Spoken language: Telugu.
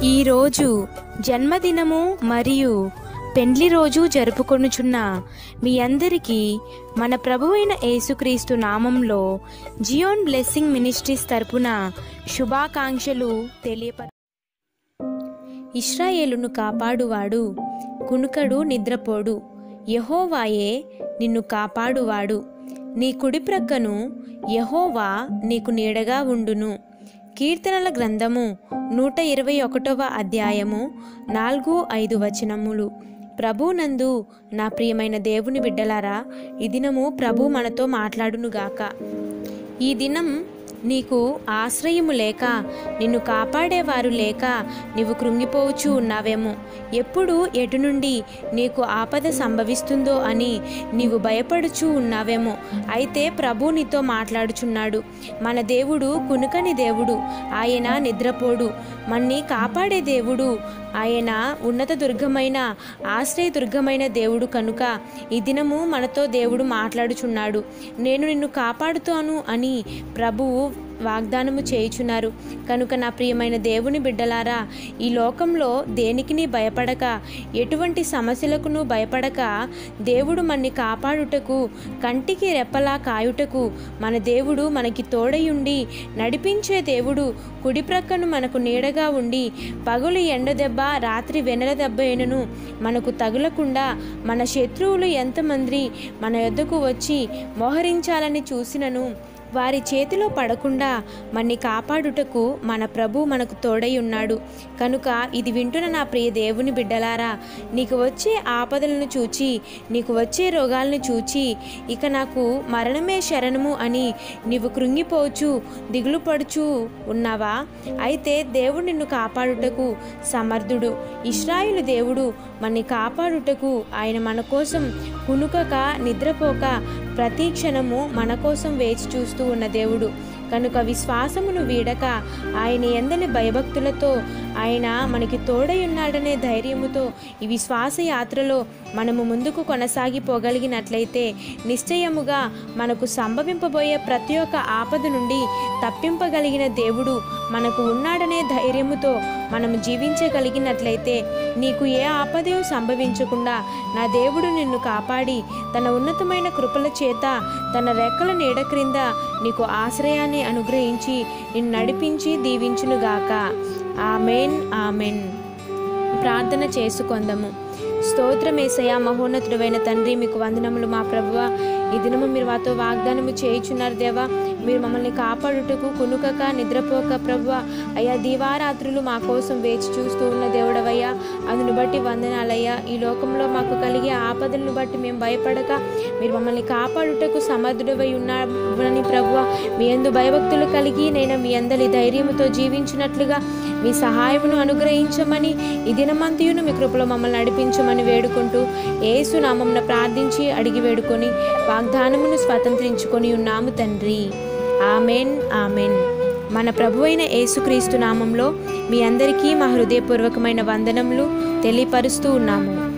ఈరోజు జన్మదినము మరియు పెండ్లి రోజు జరుపుకొనుచున్న మీ అందరికీ మన ప్రభువైన యేసుక్రీస్తు నామంలో జియోన్ బ్లెస్సింగ్ మినిస్ట్రీస్ తరపున శుభాకాంక్షలు తెలియప ఇస్రాయేలును కాపాడువాడు కునుకడు నిద్రపోడు యహోవాయే నిన్ను కాపాడువాడు నీ కుడి ప్రక్కను యహోవా నీకు నీడగా ఉండును కీర్తనల గ్రంథము నూట ఇరవై ఒకటవ అధ్యాయము నాలుగు ఐదు వచనములు ప్రభునందు నా ప్రియమైన దేవుని బిడ్డలారా ఈ దినము ప్రభు మనతో మాట్లాడునుగాక ఈ దినం నీకు ఆశ్రయము లేక నిన్ను కాపాడేవారు లేక నీవు కృంగిపోవచ్చు ఉన్నావేమో ఎప్పుడు ఎటు నుండి నీకు ఆపద సంభవిస్తుందో అని నీవు భయపడుచూ ఉన్నావేమో అయితే ప్రభు నీతో మాట్లాడుచున్నాడు మన దేవుడు కునుకని దేవుడు ఆయన నిద్రపోడు మన్ని కాపాడే దేవుడు ఆయన ఉన్నత దుర్గమైన ఆశ్రయ దుర్గమైన దేవుడు కనుక ఈ దినము మనతో దేవుడు మాట్లాడుచున్నాడు నేను నిన్ను కాపాడుతాను అని ప్రభువు వాగ్దానము చేయుచున్నారు కనుక నా ప్రియమైన దేవుని బిడ్డలారా ఈ లోకంలో దేనికిని భయపడక ఎటువంటి సమస్యలకును భయపడక దేవుడు మన్ని కాపాడుటకు కంటికి రెప్పలా కాయుటకు మన దేవుడు మనకి తోడయుండి నడిపించే దేవుడు కుడి ప్రక్కను మనకు నీడగా ఉండి పగులు ఎండ దెబ్బ రాత్రి వెన్నెల దెబ్బ అయినను మనకు తగులకుండా మన శత్రువులు ఎంతమంది మన యొద్దకు వచ్చి మోహరించాలని చూసినను వారి చేతిలో పడకుండా మన్ని కాపాడుటకు మన ప్రభు మనకు తోడై ఉన్నాడు కనుక ఇది వింటున్న నా ప్రియ దేవుని బిడ్డలారా నీకు వచ్చే ఆపదలను చూచి నీకు వచ్చే రోగాలను చూచి ఇక నాకు మరణమే శరణము అని నీవు కృంగిపోవచ్చు దిగులు పడుచు ఉన్నావా అయితే దేవుడు నిన్ను కాపాడుటకు సమర్థుడు ఇస్రాయిలు దేవుడు మన్ని కాపాడుటకు ఆయన మన కోసం కునుకక నిద్రపోక ప్రతి క్షణము మన కోసం వేచి చూస్తూ ఉన్న దేవుడు కనుక విశ్వాసమును వీడక ఆయన ఎందని భయభక్తులతో ఆయన మనకి తోడై ఉన్నాడనే ధైర్యముతో ఈ విశ్వాస యాత్రలో మనము ముందుకు కొనసాగిపోగలిగినట్లయితే నిశ్చయముగా మనకు సంభవింపబోయే ప్రతి ఒక్క ఆపద నుండి తప్పింపగలిగిన దేవుడు మనకు ఉన్నాడనే ధైర్యముతో మనము జీవించగలిగినట్లయితే నీకు ఏ ఆపదయు సంభవించకుండా నా దేవుడు నిన్ను కాపాడి తన ఉన్నతమైన కృపల చేత తన రెక్కల నీడ క్రింద నీకు ఆశ్రయాన్ని అనుగ్రహించి నిన్ను నడిపించి దీవించునుగాక ఆమెన్ ఆమెన్ ప్రార్థన చేసుకొందము స్తోత్రమేసయ మహోన్నతుడైన తండ్రి మీకు వందనములు మా ప్రభువ ఈ దినము మీరు మాతో వాగ్దానము చేయుచున్నారు దేవా మీరు మమ్మల్ని కాపాడుటకు కునుకక నిద్రపోక ప్రభువ అయ్యా దీవారాత్రులు మా కోసం వేచి చూస్తూ ఉన్న దేవుడవయ్యా అందును బట్టి వందనాలయ్యా ఈ లోకంలో మాకు కలిగే ఆపదలను బట్టి మేము భయపడక మీరు మమ్మల్ని కాపాడుటకు సమర్థుడవై ఉన్నారని ప్రభువ మీ ఎందు భయభక్తులు కలిగి నేను మీ అందరి ధైర్యముతో జీవించినట్లుగా మీ సహాయమును అనుగ్రహించమని ఈ దినమంతయును మీ కృపలో మమ్మల్ని నడిపించమని వేడుకుంటూ ఏసు నామంన ప్రార్థించి అడిగి వేడుకొని వాగ్దానమును స్వతంత్రించుకొని ఉన్నాము తండ్రి ఆమెన్ ఆమెన్ మన ప్రభువైన యేసుక్రీస్తు నామంలో మీ అందరికీ మా హృదయపూర్వకమైన వందనములు తెలియపరుస్తూ ఉన్నాము